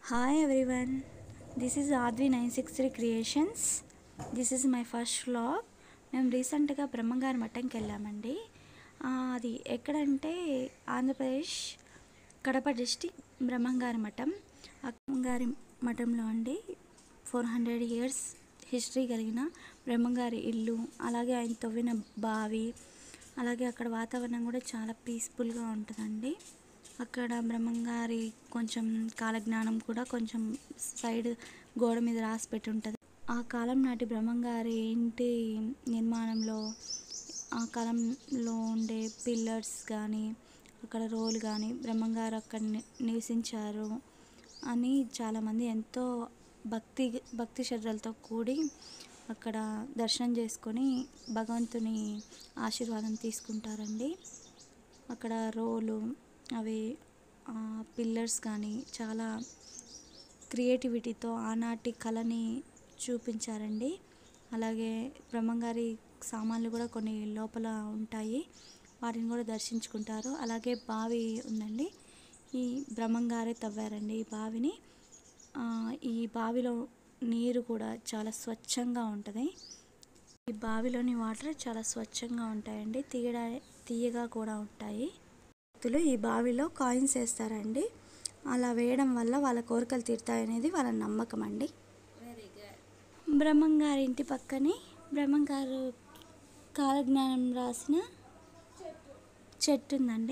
hi everyone this is Advi nine six three creations this is my first vlog మేము రీసెంట్గా బ్రహ్మంగారి మఠంకి వెళ్ళామండి ఆ, అది ఎక్కడంటే ఆంధ్రప్రదేశ్ కడప డిస్టిక్ బ్రహ్మంగారి మఠం అక్కంగారి మఠంలో అండి ఫోర్ హండ్రెడ్ ఇయర్స్ హిస్టరీ కలిగిన బ్రహ్మంగారి ఇల్లు అలాగే ఆయన తవ్విన బావి అలాగే అక్కడ వాతావరణం కూడా చాలా పీస్ఫుల్గా ఉంటుందండి అక్కడ బ్రహ్మంగారి కొంచెం కాలజ్ఞానం కూడా కొంచెం సైడ్ గోడ మీద రాసి పెట్టి ఉంటుంది ఆ కాలం నాటి బ్రహ్మంగారి ఇంటి నిర్మాణంలో ఆ కాలంలో ఉండే పిల్లర్స్ కానీ అక్కడ రోలు కానీ బ్రహ్మంగారు అక్కడ ని- నివసించారు అని చాలామంది ఎంతో భక్తి భక్తి శ్రద్ధలతో కూడి అక్కడ దర్శనం చేసుకొని భగవంతుని ఆశీర్వాదం తీసుకుంటారండి అక్కడ రోలు అవి పిల్లర్స్ కానీ చాలా క్రియేటివిటీతో ఆనాటి కళని చూపించారండి అలాగే బ్రహ్మంగారి సామాన్లు కూడా కొన్ని లోపల ఉంటాయి వాటిని కూడా దర్శించుకుంటారు అలాగే బావి ఉందండి ఈ బ్రహ్మంగారే తవ్వారండి ఈ బావిని ఆ, ఈ బావిలో నీరు కూడా చాలా స్వచ్ఛంగా ఉంటుంది ఈ బావిలోని వాటర్ చాలా స్వచ్ఛంగా ఉంటాయండి తీయడా తీయగా కూడా ఉంటాయి భక్తులు ఈ బావిలో కాయిన్స్ వేస్తారండి అలా వేయడం వల్ల వాళ్ళ కోరికలు తీరుతాయనేది వాళ్ళ నమ్మకం అండి బ్రహ్మంగారి ఇంటి పక్కనే బ్రహ్మంగారు కాలజ్ఞానం రాసిన చెట్టు ఉందండి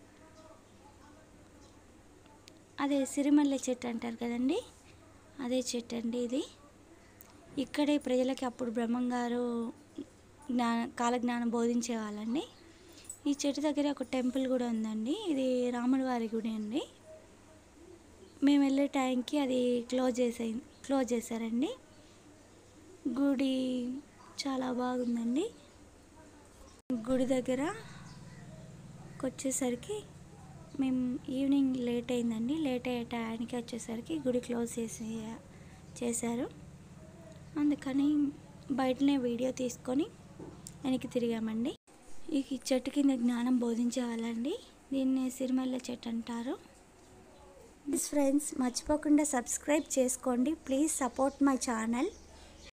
అదే సిరిమల్లె చెట్టు అంటారు కదండి అదే చెట్టు అండి ఇది ఇక్కడే ప్రజలకి అప్పుడు బ్రహ్మంగారు జ్ఞాన కాలజ్ఞానం బోధించే వాళ్ళండి ఈ చెట్టు దగ్గర ఒక టెంపుల్ కూడా ఉందండి ఇది రాముడి వారి గుడి అండి మేము వెళ్ళే టైంకి అది క్లోజ్ చేసే క్లోజ్ చేశారండి గుడి చాలా బాగుందండి గుడి దగ్గర వచ్చేసరికి మేము ఈవినింగ్ లేట్ అయిందండి లేట్ అయ్యే టైంకి వచ్చేసరికి గుడి క్లోజ్ చేసి చేశారు అందుకని బయటనే వీడియో తీసుకొని వెనక్కి తిరిగామండి ఈ చెట్టు కింద జ్ఞానం బోధించే వాళ్ళండి దీన్ని సిరిమల్ల చెట్టు అంటారు ప్లీజ్ ఫ్రెండ్స్ మర్చిపోకుండా సబ్స్క్రైబ్ చేసుకోండి ప్లీజ్ సపోర్ట్ మై ఛానల్